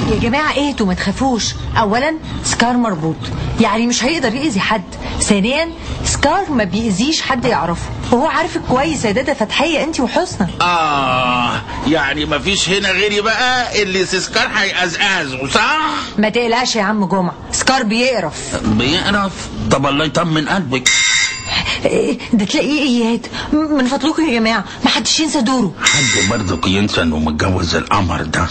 يا جماعة اهدوا ما تخافوش اولا سكار مربوط يعني مش هيقدر يأذي حد ثانيا سكار ما بيأذيش حد يعرفه وهو عارفك كويس يا دادا فتحية انت وحسنى آه يعني مفيش هنا غيري بقى اللي سيسكار هيقزقزه صح؟ ما تقلقش يا عم جمعة سكار بيقرف بيقرف طب الله يطمن قلبك إيه، ده تلاقيه اياد م- من فضلكم يا جماعة ما حدش ينسى دوره حد برضك ينسى انه متجوز القمر ده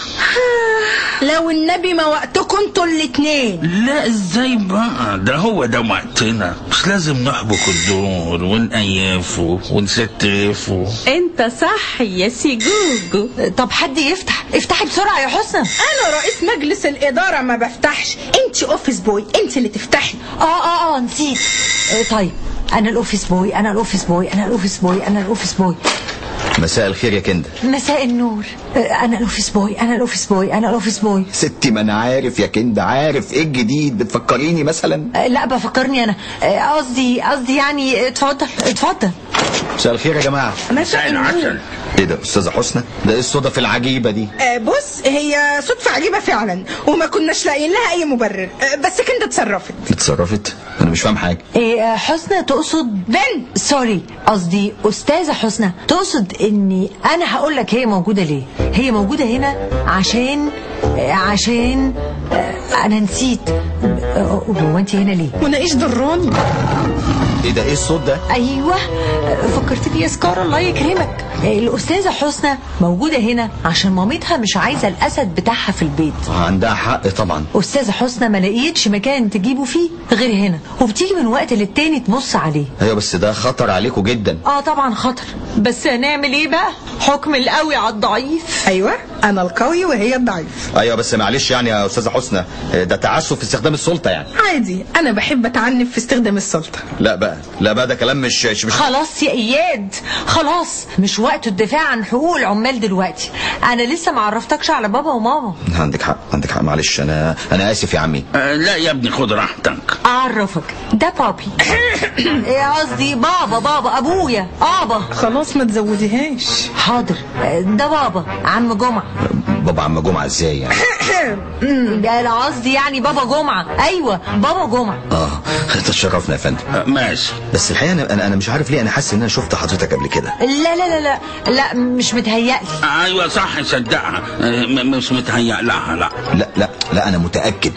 لو النبي ما وقتكم انتوا الاتنين لا ازاي بقى ده هو ده وقتنا مش لازم نحبك الدور ونقيفه ونستفه انت صح يا سي جوجو طب حد يفتح افتحي بسرعة يا حسنى انا رئيس مجلس الاداره ما بفتحش انت اوفيس بوي انت اللي تفتحي اه اه اه نسيت آه، طيب انا الاوفيس بوي انا الاوفيس بوي انا الاوفيس بوي انا الاوفيس بوي مساء الخير يا كندا مساء النور آه، انا الاوفيس بوي انا الاوفيس بوي انا الاوفيس بوي ستي ما انا عارف يا كندا عارف ايه الجديد بتفكريني مثلا آه، لا بفكرني انا آه، قصدي قصدي يعني آه، اتفضل اتفضل مساء الخير يا جماعه مساء العسل ايه ده استاذه حسنى ده ايه الصدف العجيبه دي آه بص هي صدفه عجيبه فعلا وما كناش لاقيين لها اي مبرر آه بس كندا اتصرفت اتصرفت انا مش فاهم حاجه إيه آه، حسنى تقصد بنت سوري قصدي استاذه حسنى تقصد اني انا هقول لك هي موجوده ليه هي موجوده هنا عشان آه، عشان آه، انا نسيت آه، هو انت هنا ليه وانا ايش ضراني ايه ده ايه الصوت ده ايوه آه، فكرتني يا سكار الله يكرمك آه، الاستاذه حسنى موجوده هنا عشان مامتها مش عايزه الاسد بتاعها في البيت عندها حق طبعا استاذه حسنى ما لقيتش مكان تجيبه فيه غير هنا وبتيجي من وقت للتاني تبص عليه ايوه بس ده خطر عليكم جدا اه طبعا خطر بس هنعمل ايه بقى حكم القوي على الضعيف ايوه انا القوي وهي الضعيف ايوه بس معلش يعني يا استاذه حسنى ده تعسف في استخدام السلطه يعني عادي انا بحب اتعنف في استخدام السلطه لا بقى لا بقى ده كلام مش مش, مش خلاص يا اياد خلاص مش وقت الدفاع عن حقوق العمال دلوقتي انا لسه ما عرفتكش على بابا وماما عندك حق عندك حق معلش انا انا اسف يا عمي آه لا يا ابني خد راحتك اعرفك ده بابي إيه قصدي بابا بابا ابويا ابا خلاص ما تزوديهاش حاضر ده بابا عم جمعه بابا عم جمعه ازاي يعني أمم، ده انا قصدي يعني بابا جمعه ايوه بابا جمعه اه تشرفنا يا فندم آه ماشي بس الحقيقه انا انا, أنا مش عارف ليه انا حاسس ان انا شفت حضرتك قبل كده لا لا لا لا لا مش متهيألي آه ايوه صح صدقها آه م- مش متهيأ لها لا لا لا لا انا متاكد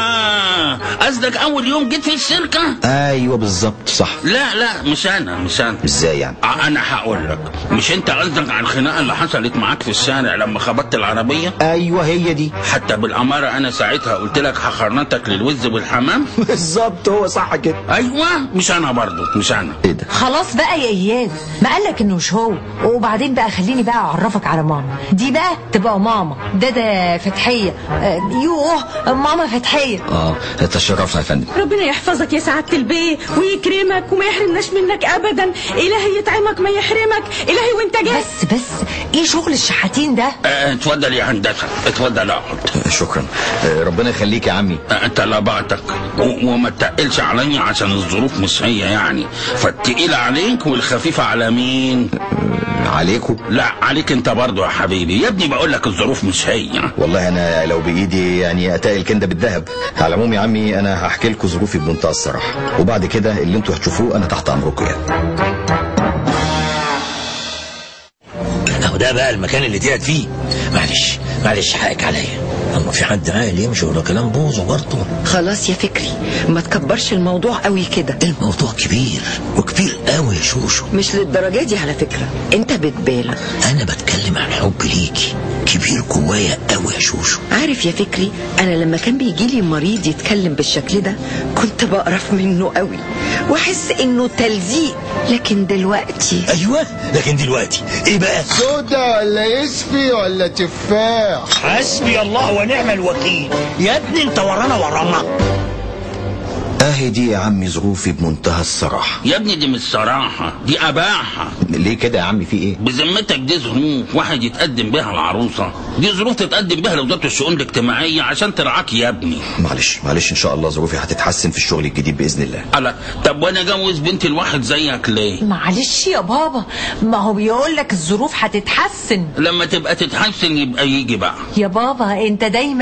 اه قصدك اول يوم جيت في الشركه ايوه بالظبط صح لا لا مش انا مش انا ازاي يعني آه انا هقول لك مش انت قصدك على الخناقه اللي حصلت معاك في الشارع لما خبطت العربيه ايوه هي دي حتى بالاماره انا ساعتها قلت لك هخرنتك للوز والحمام بالظبط هو صح كده ايوه مش انا برضو مش انا ايه ده خلاص بقى يا اياد ما قالك انه مش هو وبعدين بقى خليني بقى اعرفك على ماما دي بقى تبقى ماما ده ده فتحيه آه، يوه ماما فتحيه اه تشرفنا يا فندم ربنا يحفظك يا سعادة البيه ويكرمك وما يحرمناش منك ابدا الهي يطعمك ما يحرمك الهي وانت جاي بس بس ايه شغل الشحاتين ده آه، اتفضل يا هندسه اتفضل اقعد آه، شكرا آه، ربنا يخليك يا عمي آه، انت لبعتك و- وما تقلش عليا عشان الظروف مش هي يعني فالتقيلة عليك والخفيفة على مين آه، عليكم لا عليك انت برضو يا حبيبي يا ابني بقول لك الظروف مش هي والله انا لو بايدي يعني اتقل كنده بالذهب على العموم يا عمي انا هحكي لكم ظروفي بمنتهى الصراحه وبعد كده اللي انتوا هتشوفوه انا تحت امركم يعني اهو ده بقى المكان اللي تقعد فيه معلش معلش حقك عليا اما في حد عاقل يمشي ورا كلام بوظه برضه خلاص يا فكري ما تكبرش الموضوع قوي كده الموضوع كبير وكبير قوي يا شوشو مش للدرجة دي على فكرة انت بتبالغ انا بتكلم عن حب ليكي كبير جوايا قوي يا شوشو عارف يا فكري انا لما كان بيجي لي مريض يتكلم بالشكل ده كنت بقرف منه قوي واحس انه تلزيق لكن دلوقتي ايوه لكن دلوقتي ايه بقى سودا ولا يسفي ولا تفاح حسبي الله ونعم الوكيل يا ابني انت ورانا ورانا اهي دي يا عمي ظروفي بمنتهى الصراحه يا ابني دي مش صراحة دي أباحة ليه كده يا عمي في ايه بذمتك دي ظروف واحد يتقدم بها العروسة دي ظروف تتقدم بها لوزارة الشؤون الاجتماعية عشان ترعاك يا ابني معلش معلش ان شاء الله ظروفي هتتحسن في الشغل الجديد باذن الله ألا طب وانا جوز بنتي الواحد زيك ليه معلش يا بابا ما هو بيقول لك الظروف هتتحسن لما تبقى تتحسن يبقى يجي بقى يا بابا انت دايما